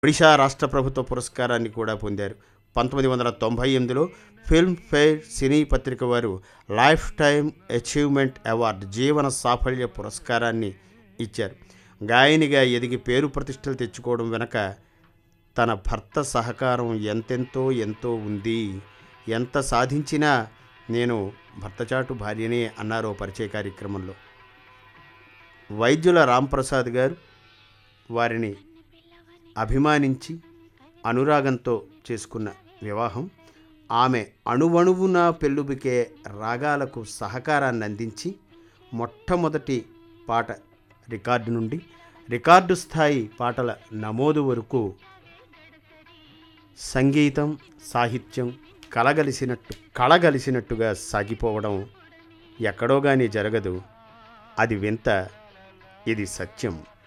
ఒడిశా రాష్ట్ర ప్రభుత్వ పురస్కారాన్ని కూడా పొందారు పంతొమ్మిది వందల తొంభై ఎనిమిదిలో ఫిల్మ్ ఫెయిర్ సినీ పత్రిక వారు లైఫ్ టైమ్ అచీవ్మెంట్ అవార్డు జీవన సాఫల్య పురస్కారాన్ని ఇచ్చారు గాయనిగా ఎదిగి పేరు ప్రతిష్టలు తెచ్చుకోవడం వెనక తన భర్త సహకారం ఎంతెంతో ఎంతో ఉంది ఎంత సాధించినా నేను భర్తచాటు భార్యనే అన్నారు ఓ పరిచయ కార్యక్రమంలో వైద్యుల రాంప్రసాద్ గారు వారిని అభిమానించి అనురాగంతో చేసుకున్న వివాహం ఆమె అణువణువున పెళ్ళుబికే రాగాలకు సహకారాన్ని అందించి మొట్టమొదటి పాట రికార్డు నుండి రికార్డు స్థాయి పాటల నమోదు వరకు సంగీతం సాహిత్యం కలగలిసినట్టు కళగలిసినట్టుగా సాగిపోవడం ఎక్కడో గాని జరగదు అది వింత ఇది సత్యం